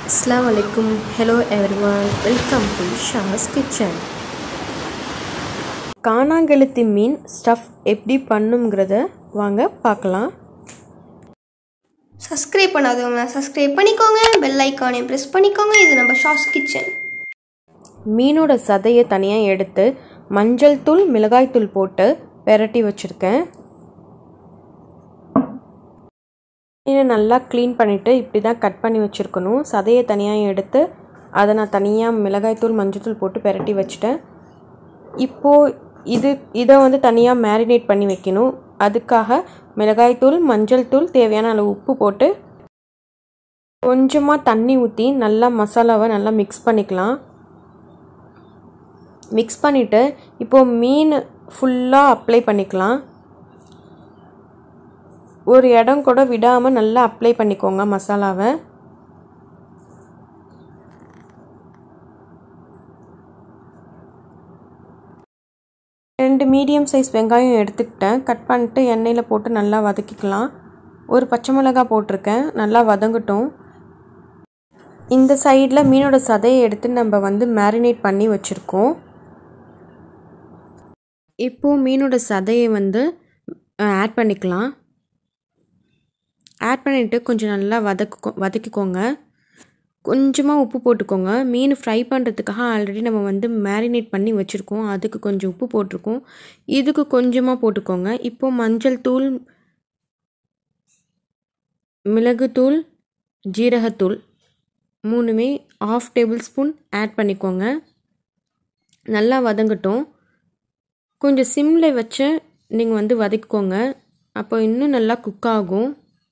அஸ்லாம் வலைக்கும் hello everyone welcome to Shaz kitchen காணாங்கெழுத்தி மீன் ஸ்டஃப் எப்படி பண்ணுங்கிறத வாங்க பார்க்கலாம் சப்ஸ்கிரைப் பண்ணாதவங்க சப்ஸ்கிரைப் பண்ணிக்கோங்க பெல் ஐக்கானையும் ப்ரெஸ் பண்ணிக்கோங்க இது நம்ம ஷாஸ் கிச்சன் மீனோட சதையை தனியாக எடுத்து மஞ்சள் தூள் மிளகாய் தூள் போட்டு பெரட்டி வச்சுருக்கேன் இதை நல்லா க்ளீன் பண்ணிவிட்டு இப்படி தான் கட் பண்ணி வச்சுருக்கணும் சதையை தனியாக எடுத்து அதை நான் தனியாக மிளகாய்த்தூள் மஞ்சள்தூள் போட்டு பெரட்டி வச்சுட்டேன் இப்போது இது இதை வந்து தனியாக மேரினேட் பண்ணி வைக்கணும் அதுக்காக மிளகாய்த்தூள் மஞ்சள் தூள் தேவையான அளவு உப்பு போட்டு கொஞ்சமாக தண்ணி ஊற்றி நல்லா மசாலாவை நல்லா மிக்ஸ் பண்ணிக்கலாம் மிக்ஸ் பண்ணிவிட்டு இப்போது மீன் ஃபுல்லாக அப்ளை பண்ணிக்கலாம் ஒரு இடம் கூட விடாமல் நல்லா அப்ளை பண்ணிக்கோங்க மசாலாவை ரெண்டு மீடியம் சைஸ் வெங்காயம் எடுத்துக்கிட்டேன் கட் பண்ணிட்டு எண்ணெயில் போட்டு நல்லா வதக்கிக்கலாம் ஒரு பச்சை மிளகாய் போட்டிருக்கேன் நல்லா வதங்கட்டும் இந்த சைடில் மீனோட சதையை எடுத்து நம்ம வந்து மேரினேட் பண்ணி வச்சுருக்கோம் இப்போது மீனோட சதையை வந்து ஆட் பண்ணிக்கலாம் ஆட் பண்ணிவிட்டு கொஞ்சம் நல்லா வதக்கு வதக்கிக்கோங்க கொஞ்சமாக உப்பு போட்டுக்கோங்க மீன் ஃப்ரை பண்ணுறதுக்காக ஆல்ரெடி நம்ம வந்து மேரினேட் பண்ணி வச்சுருக்கோம் அதுக்கு கொஞ்சம் உப்பு போட்டிருக்கோம் இதுக்கு கொஞ்சமாக போட்டுக்கோங்க இப்போது மஞ்சள் தூள் மிளகுத்தூள் ஜீரகத்தூள் மூணுமே ஆஃப் டேபிள் ஸ்பூன் ஆட் பண்ணிக்கோங்க நல்லா வதங்கட்டும் கொஞ்சம் சிம்மில் வச்சு நீங்கள் வந்து வதக்கிக்கோங்க அப்போ இன்னும் நல்லா குக் ஆகும்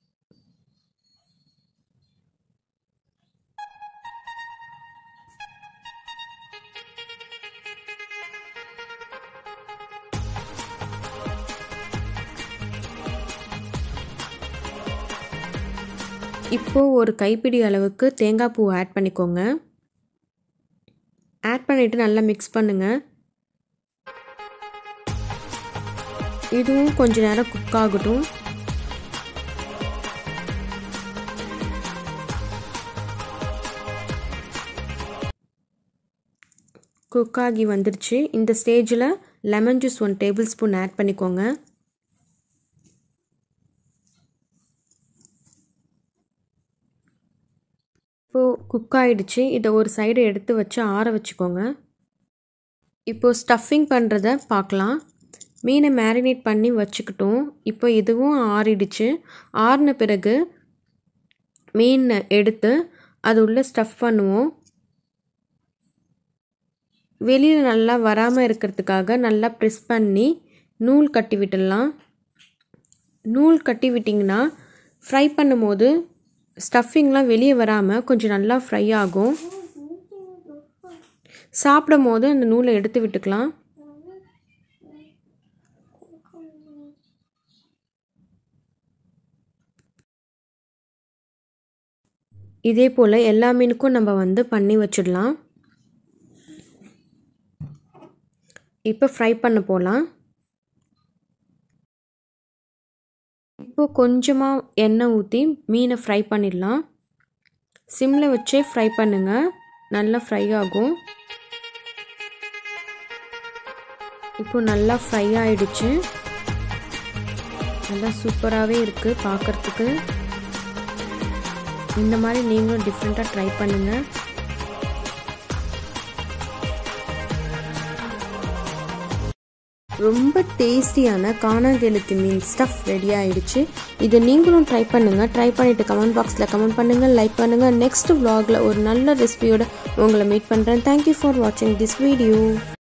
இப்போது ஒரு கைப்பிடி அளவுக்கு தேங்காய் பூ ஆட் பண்ணிக்கோங்க ஆட் பண்ணிவிட்டு நல்லா மிக்ஸ் பண்ணுங்கள் இதுவும் கொஞ்ச நேரம் குக் ஆகட்டும் குக் ஆகி வந்துருச்சு இந்த ஸ்டேஜில் lemon juice one table spoon add பண்ணிக்கோங்க இப்போது குக் ஆகிடுச்சு இதை ஒரு சைடு எடுத்து வச்சு ஆற வச்சுக்கோங்க இப்போது ஸ்டஃபிங் பண்ணுறத பார்க்கலாம் மீனை மேரினேட் பண்ணி வச்சுக்கிட்டோம் இப்போ இதுவும் ஆறிடுச்சு ஆறின பிறகு மீன் எடுத்து அது உள்ளே ஸ்டஃப் பண்ணுவோம் வெளியில் நல்லா வராமல் இருக்கிறதுக்காக நல்லா ப்ரெஸ் பண்ணி நூல் கட்டி விட்டுடலாம் நூல் கட்டி விட்டிங்கன்னா ஃப்ரை பண்ணும்போது ஸ்டஃபிங்லாம் வெளியே வராமல் கொஞ்சம் நல்லா ஃப்ரை ஆகும் சாப்பிடும் போது அந்த நூலை எடுத்து விட்டுக்கலாம் இதே போல் எல்லா மீனுக்கும் நம்ம வந்து பண்ணி வச்சிடலாம் இப்போ ஃப்ரை பண்ண போகலாம் இப்போ கொஞ்சமாக எண்ணெய் ஊற்றி மீனை ஃப்ரை பண்ணிடலாம் சிம்மில் வச்சே ஃப்ரை பண்ணுங்கள் நல்லா ஃப்ரை ஆகும் இப்போ நல்லா ஃப்ரை ஆயிடுச்சு நல்லா சூப்பராகவே இருக்குது பார்க்குறதுக்கு இந்த மாதிரி நீங்களும் டிஃப்ரெண்ட்டாக ட்ரை பண்ணுங்கள் ரொம்ப டேஸ்டியான காணாங்கெழுத்து மீன் ஸ்டஃப் ரெடி ஆயிடுச்சு இதை நீங்களும் ட்ரை பண்ணுங்கள் ட்ரை பண்ணிவிட்டு கமெண்ட் பாக்ஸில் கமெண்ட் பண்ணுங்கள் லைக் பண்ணுங்கள் நெக்ஸ்ட் vlogல ஒரு நல்ல ரெசிபியோட உங்களை மீட் பண்ணுறேன் தேங்க்யூ ஃபார் வாட்சிங் திஸ் வீடியோ